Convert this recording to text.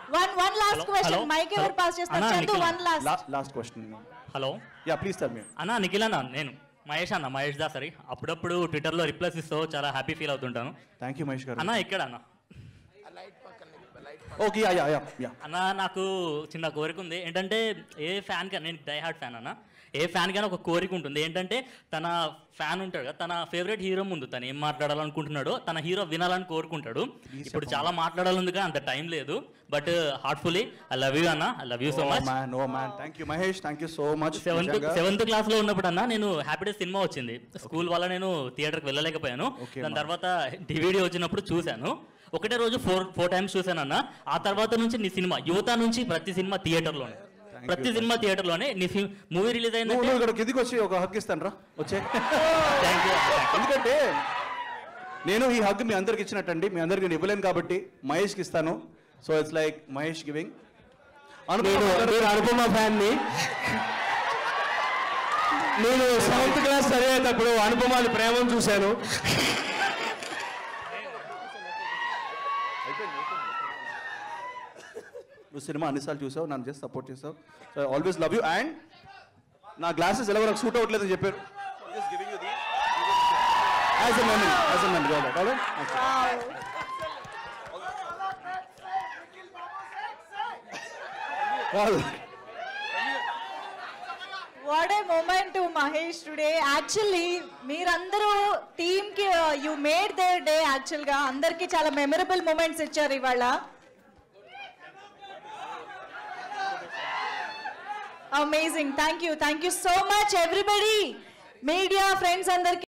One one last Hello? Question Hello? Mic ఎవరు Hello? Pass చేస్తారు అన్నా, Chandu Nikhil. One last last question hello ya please tell me అన్న నిఖిల్ అన్న నేను మహేష్ అన్న మహేష్ దాసరి అప్పుడప్పుడు ట్విట్టర్లో రిప్లైస్ ఇస్తూ చాలా హ్యాపీ ఫీల్ అవుతుంటాను థ్యాంక్ యూ మహేష్ గారు అన్న ఇక్కడ అన్న okay ya ya ya ya అన్న నాకు చిన్న కోరిక ఉంది ఏంటంటే ఏ ఫ్యాన్ కానీ నేను డై హార్ట్ ఫ్యాన్ అన్న ఏ ఫ్యాన్ కానీ ఒక కోరిక ఉంటుంది ఏంటంటే తన ఫ్యాన్ ఉంటాడు కదా తన ఫేవరెట్ హీరో ముందు తను ఏం మాట్లాడాలనుకుంటున్నాడో తన హీరో వినాలని కోరుకుంటాడు ఇప్పుడు చాలా మాట్లాడాలి కానీ అంత టైం లేదు but heartfully I love you అన్న I love you so oh much man oh man thank you Mahesh thank you so much seventh seventh class లో ఉన్నప్పుడు అన్న నేను హ్యాపీ డేస్ సినిమా వచ్చింది స్కూల్ వల్ల నేను థియేటర్కి వెళ్ళలేకపోయాను Okay, దాని ma. తర్వాత డివిడి వచ్చినప్పుడు చూశాను ఒకటే రోజు ఫోర్ ఫోర్ టైమ్స్ చూశాను అన్న ఆ తర్వాత నుంచి నీ సినిమా యువత నుంచి ప్రతి సినిమా థియేటర్లోనే Thank ప్రతి you, సినిమా థియేటర్లోనే నీ మూవీ రిలీజ్ నువ్వు అయిందంటే నువ్వు ఇక్కడ కిందికి వచ్చి ఒక హక్ ఇస్తాను రా వచ్చే థ్యాంక్ యూ ఎందుకంటే నేను ఈ హగ్ మీ అందరికి ఇచ్చినట్టండి మీ అందరికి నేను ఇవ్వలేను కాబట్టి మహేష్కి ఇస్తాను so it's like Mahesh giving నేను నేను అనుపమ ఫ్యాన్ని నేను సెవెంత్ క్లాస్ చదివేటప్పుడు అనుపమాని ప్రేమను చూశాను నువ్వు సినిమా అన్నిసార్లు చూసావు నన్ను చేసి సపోర్ట్ చేసావు so always love you and నా గ్లాసెస్ ఎలా నాకు సూట్ అవ్వట్లేదని చెప్పారు as a memory as a memory కాదు what a moment to Mahesh today actually మీరందరూ టీమ్ కి you made their day actual గా అందరికి చాలా మెమరబుల్ మూమెంట్స్ ఇచ్చారు ఇవాళ amazing thank you thank you so much everybody media friends అందరికి